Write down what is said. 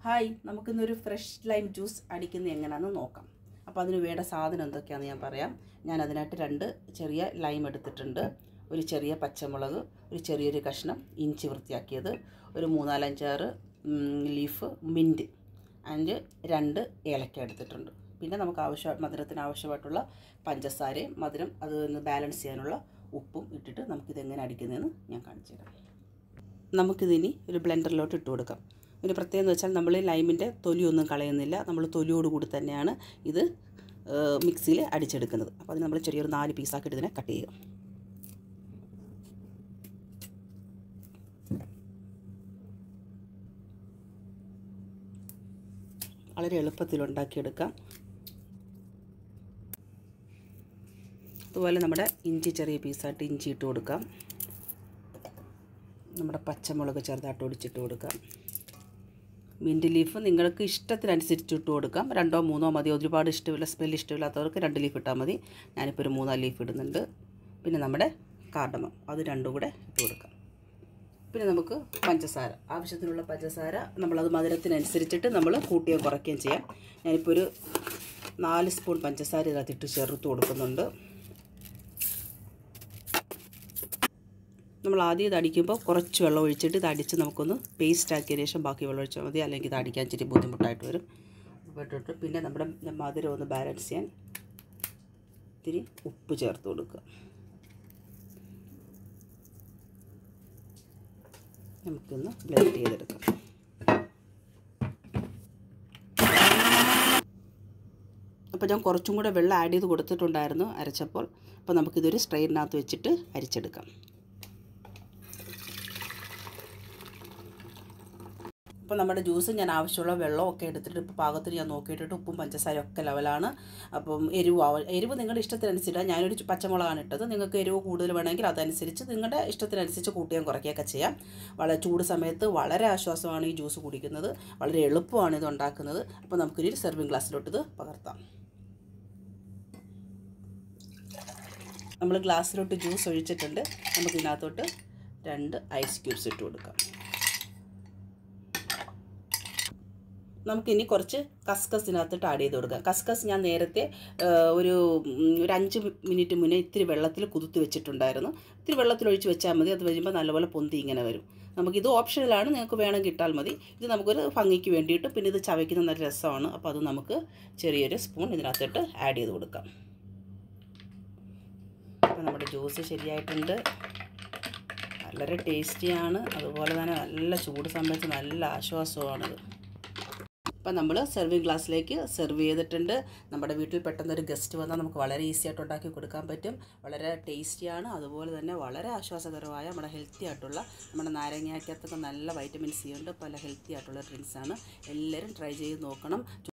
hi നമുക്കിന്നൊരു fresh lime juice അടിക്കുന്നത് എങ്ങനെയാണെന്ന് നോക്കാം അപ്പോൾ അതിന് വേണ്ട സാധനം എന്തൊക്കെയാണെന്ന് ഞാൻ പറയാം ഞാൻ അതിനായിട്ട് രണ്ട് ചെറിയ ലൈം എടുത്തിട്ടുണ്ട് ഒരു ചെറിയ പച്ചമുളക് ഒരു ചെറിയൊരു കഷ്ണം ഇഞ്ചി വൃത്തിയാക്കിയത് ഒരു മൂന്നാലഞ്ചാറ് ലീഫ് മിൻറ്റ് ആൻഡ് രണ്ട് ഏലക്ക എടുത്തിട്ടുണ്ട് പിന്നെ നമുക്ക് ആവശ്യ മധുരത്തിന് ആവശ്യമായിട്ടുള്ള പഞ്ചസാരയും മധുരം അത് ഒന്ന് ബാലൻസ് ചെയ്യാനുള്ള ഉപ്പും ഇട്ടിട്ട് നമുക്കിതെങ്ങനെ അടിക്കുന്നതെന്ന് ഞാൻ കാണിച്ചു തരാം നമുക്കിതിനി ഒരു ബ്ലെൻഡറിലോട്ട് ഇട്ട് കൊടുക്കാം ഒരു പ്രത്യേകത എന്ന് വെച്ചാൽ നമ്മൾ ലൈമിൻ്റെ തൊലിയൊന്നും കളയുന്നില്ല നമ്മൾ തൊലിയോട് കൂടി തന്നെയാണ് ഇത് മിക്സിയിൽ അടിച്ചെടുക്കുന്നത് അപ്പോൾ അതിന് നമ്മൾ ചെറിയൊരു നാല് പീസാക്കിയിട്ട് ഇതിനെ കട്ട് ചെയ്യുക വളരെ എളുപ്പത്തിൽ ഉണ്ടാക്കിയെടുക്കാം അതുപോലെ നമ്മുടെ ഇഞ്ചി ചെറിയ പീസായിട്ട് ഇഞ്ചി ഇട്ട് കൊടുക്കാം നമ്മുടെ പച്ചമുളക് ചെറുതായിട്ട് ഒടിച്ചിട്ട് കൊടുക്കാം മിൻറ്റ് ലീഫ് നിങ്ങൾക്ക് ഇഷ്ടത്തിനനുസരിച്ച് ഇട്ട് കൊടുക്കാം രണ്ടോ മൂന്നോ മതി ഒരുപാട് ഇഷ്ടമില്ല സ്മെൽ ഇഷ്ടമില്ലാത്തവർക്ക് രണ്ട് ലീഫ് ഇട്ടാൽ മതി ഞാനിപ്പോൾ ഒരു മൂന്നാല് ലീഫ് ഇടുന്നുണ്ട് പിന്നെ നമ്മുടെ കാർഡമം അത് രണ്ടും കൂടെ ഇട്ട് കൊടുക്കാം പിന്നെ നമുക്ക് പഞ്ചസാര ആവശ്യത്തിനുള്ള പഞ്ചസാര നമ്മളത് മധുരത്തിനനുസരിച്ചിട്ട് നമ്മൾ കൂട്ടുകയും കുറയ്ക്കുകയും ചെയ്യാം ഞാനിപ്പോൾ ഒരു നാല് സ്പൂൺ പഞ്ചസാര ഇതിനകത്തിട്ട് ചേർത്ത് കൊടുക്കുന്നുണ്ട് നമ്മൾ ആദ്യം ഇത് അടിക്കുമ്പോൾ കുറച്ച് വെള്ളം ഒഴിച്ചിട്ട് ഇത് അടിച്ച് നമുക്കൊന്ന് പേസ്റ്റ് ആക്കിയതിന് ശേഷം ബാക്കി വെള്ളം ഒഴിച്ചാൽ മതി അല്ലെങ്കിൽ ഇത് അടിക്കാൻ ഇച്ചിരി ബുദ്ധിമുട്ടായിട്ട് വരും ഇട്ടിട്ട് പിന്നെ നമ്മുടെ മധുരം ഒന്ന് ബാലൻസ് ചെയ്യാൻ ഇത്തിരി ഉപ്പ് ചേർത്ത് കൊടുക്കുക നമുക്കൊന്ന് ബ്ലെൻഡ് ചെയ്തെടുക്കാം അപ്പോൾ ഞാൻ കുറച്ചും കൂടെ വെള്ളം ആഡ് ചെയ്ത് കൊടുത്തിട്ടുണ്ടായിരുന്നു അരച്ചപ്പോൾ അപ്പോൾ നമുക്കിതൊരു സ്ട്രെയിനകത്ത് വെച്ചിട്ട് അരിച്ചെടുക്കാം അപ്പോൾ നമ്മുടെ ജ്യൂസ് ഞാൻ ആവശ്യമുള്ള വെള്ളം ഒക്കെ എടുത്തിട്ട് ഇപ്പോൾ പാകത്തിന് ഞാൻ നോക്കിയിട്ടിട്ട് ഉപ്പും പഞ്ചസാര ഒക്കെ ലെവലാണ് അപ്പം എരിവ് ആവ എരിവ് നിങ്ങളുടെ ഇഷ്ടത്തിനനുസരിച്ച് ഞാനൊരു പച്ചമുളകാണ് ഇട്ടത് നിങ്ങൾക്ക് എരിവ് കൂടുതൽ വേണമെങ്കിൽ അതനുസരിച്ച് നിങ്ങളുടെ ഇഷ്ടത്തിനനുസരിച്ച് കൂട്ടുകയും കുറയ്ക്കുകയൊക്കെ ചെയ്യാം വളരെ ചൂട് സമയത്ത് വളരെ ആശ്വാസമാണ് ഈ ജ്യൂസ് കുടിക്കുന്നത് വളരെ എളുപ്പമാണ് ഇത് ഉണ്ടാക്കുന്നത് അപ്പോൾ നമുക്കൊരു സെർവിങ് ഗ്ലാസ്സിലോട്ട് ഇത് പകർത്താം നമ്മൾ ഗ്ലാസ്സിലോട്ട് ജ്യൂസ് ഒഴിച്ചിട്ടുണ്ട് നമുക്ക് ഇതിനകത്തോട്ട് രണ്ട് ഐസ് ക്യൂബ്സ് ഇട്ട് കൊടുക്കാം നമുക്കിനി കുറച്ച് കസ്കസ് ഇതിനകത്തിട്ട് ആഡ് ചെയ്ത് കൊടുക്കാം കസ്കസ് ഞാൻ നേരത്തെ ഒരു ഒരു അഞ്ച് മിനിറ്റ് മുന്നേ ഇത്തിരി വെള്ളത്തിൽ കുതിർത്ത് വെച്ചിട്ടുണ്ടായിരുന്നു ഇത്തിരി വെള്ളത്തിൽ ഒഴിച്ച് വെച്ചാൽ മതി അത് വരുമ്പോൾ നല്ലപോലെ പൊന്തി ഇങ്ങനെ വരും നമുക്കിത് ഓപ്ഷണലാണ് നിങ്ങൾക്ക് വേണമെങ്കിൽ ഇട്ടാൽ മതി ഇത് നമുക്കൊരു ഭംഗിക്ക് വേണ്ടിയിട്ട് പിന്നെ ഇത് ചവയ്ക്കുന്ന നല്ല രസമാണ് അപ്പോൾ അത് നമുക്ക് ചെറിയൊരു സ്പൂൺ ഇതിനകത്തിട്ട് ആഡ് ചെയ്ത് കൊടുക്കാം അപ്പോൾ നമ്മുടെ ജ്യൂസ് ശരിയായിട്ടുണ്ട് വളരെ ടേസ്റ്റിയാണ് അതുപോലെ തന്നെ നല്ല ചൂട് സമയത്ത് നല്ല ആശ്വാസമാണിത് അപ്പം നമ്മൾ സെർവിങ് ഗ്ലാസ്സിലേക്ക് സെർവ് ചെയ്തിട്ടുണ്ട് നമ്മുടെ വീട്ടിൽ പെട്ടെന്ന് ഒരു ഗസ്റ്റ് വന്നാൽ നമുക്ക് വളരെ ഈസി ആയിട്ട് ഉണ്ടാക്കി കൊടുക്കാൻ പറ്റും വളരെ ടേസ്റ്റിയാണ് അതുപോലെ തന്നെ വളരെ ആശ്വാസകരമായ നമ്മുടെ ഹെൽത്തി ആയിട്ടുള്ള നമ്മുടെ നാരങ്ങയ്ക്കകത്തൊക്കെ നല്ല വൈറ്റമിൻ സി ഉണ്ട് പല ഹെൽത്തി ആയിട്ടുള്ള ഡ്രിങ്ക്സാണ് എല്ലാവരും ട്രൈ ചെയ്ത് നോക്കണം